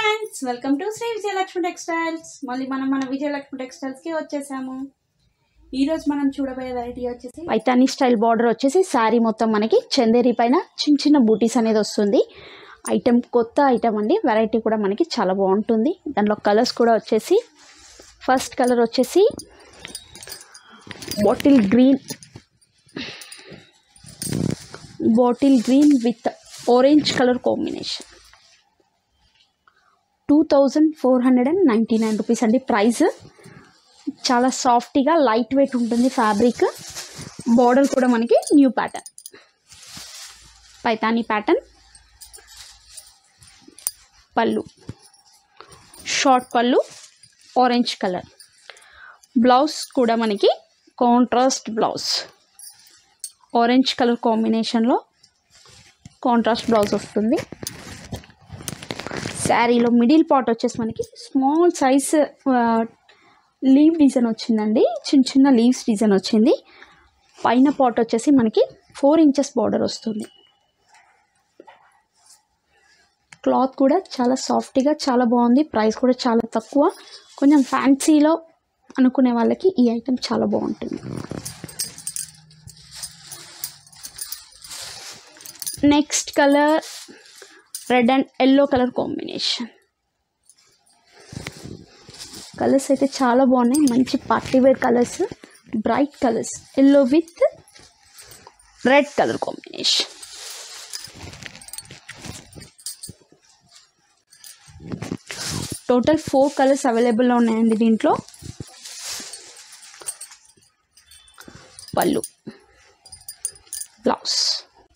friends welcome to Shri Vijayalakshmi textiles మళ్ళీ మనం మన విజయలక్ష్మి టెక్స్టైల్స్కి వచ్చేసాము ఈరోజు మనం చూడబోయే వెరైటీ వచ్చేసి పైతానీ స్టైల్ బార్డర్ వచ్చేసి శారీ మొత్తం మనకి చందేరి పైన చిన్న చిన్న బూటీస్ అనేది వస్తుంది ఐటెం కొత్త ఐటెం అండి వెరైటీ కూడా మనకి చాలా బాగుంటుంది దాంట్లో కలర్స్ కూడా వచ్చేసి ఫస్ట్ కలర్ వచ్చేసి bottle green bottle green with orange colour combination two thousand four hundred and ninety nine rupees అండి ప్రైస్ చాలా సాఫ్ట్గా లైట్ వెయిట్ ఉంటుంది ఫ్యాబ్రిక్ బార్డర్ కూడా మనకి న్యూ ప్యాటర్న్ పైతానీ ప్యాటర్న్ పళ్ళు షార్ట్ పళ్ళు ఆరెంజ్ కలర్ బ్లౌజ్ కూడా మనకి కాంట్రాస్ట్ బ్లౌజ్ ఆరెంజ్ కలర్ కాంబినేషన్లో కాంట్రాస్ట్ బ్లౌజ్ వస్తుంది శారీలో మిడిల్ పార్ట్ వచ్చేసి మనకి స్మాల్ సైజ్ లీవ్ డిజైన్ వచ్చిందండి చిన్న చిన్న లీవ్స్ డిజైన్ వచ్చింది పైన పార్ట్ వచ్చేసి మనకి ఫోర్ ఇంచెస్ బార్డర్ వస్తుంది క్లాత్ కూడా చాలా సాఫ్ట్గా చాలా బాగుంది ప్రైస్ కూడా చాలా తక్కువ కొంచెం ఫ్యాన్సీలో అనుకునే వాళ్ళకి ఈ ఐటెం చాలా బాగుంటుంది next colour red and yellow colour combination colours అయితే చాలా బాగున్నాయి మంచి party wear colours bright colours yellow with red colour combination total four colours అవైలబుల్లో ఉన్నాయండి దీంట్లో పళ్ళు blouse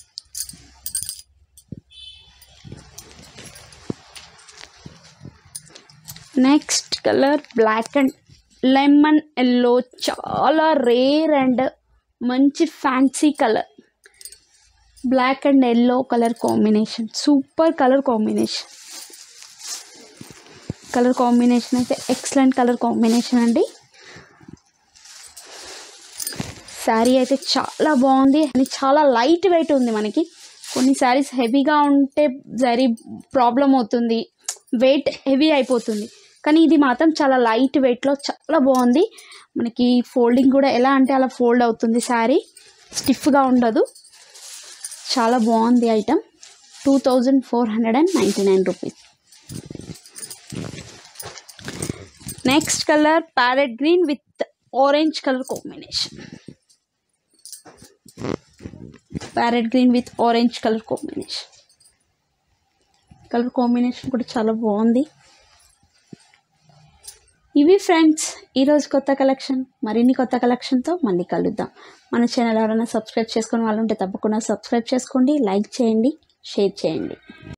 next colour black and lemon yellow చాలా రేర్ అండ్ మంచి fancy colour black and yellow colour combination super colour combination colour combination అయితే excellent colour combination అండి శారీ అయితే చాలా బాగుంది అని చాలా లైట్ వెయిట్ ఉంది మనకి కొన్ని శారీస్ హెవీగా ఉంటే జరీ ప్రాబ్లం అవుతుంది వెయిట్ హెవీ అయిపోతుంది కానీ ఇది మాత్రం చాలా లైట్ వెయిట్లో చాలా బాగుంది మనకి ఫోల్డింగ్ కూడా ఎలా అంటే అలా ఫోల్డ్ అవుతుంది శారీ స్టిఫ్గా ఉండదు చాలా బాగుంది item two thousand four hundred and ninety nine rupees next colour parrot green with orange colour combination parrot green with orange colour combination colour combination కూడా చాలా బాగుంది ఇవి ఫ్రెండ్స్ ఈరోజు కొత్త కలెక్షన్ మరిన్ని కొత్త కలెక్షన్తో మళ్ళీ కలుద్దాం మన ఛానల్ ఎవరైనా సబ్స్క్రైబ్ చేసుకుని వాళ్ళు ఉంటే తప్పకుండా సబ్స్క్రైబ్ చేసుకోండి లైక్ చేయండి షేర్ చేయండి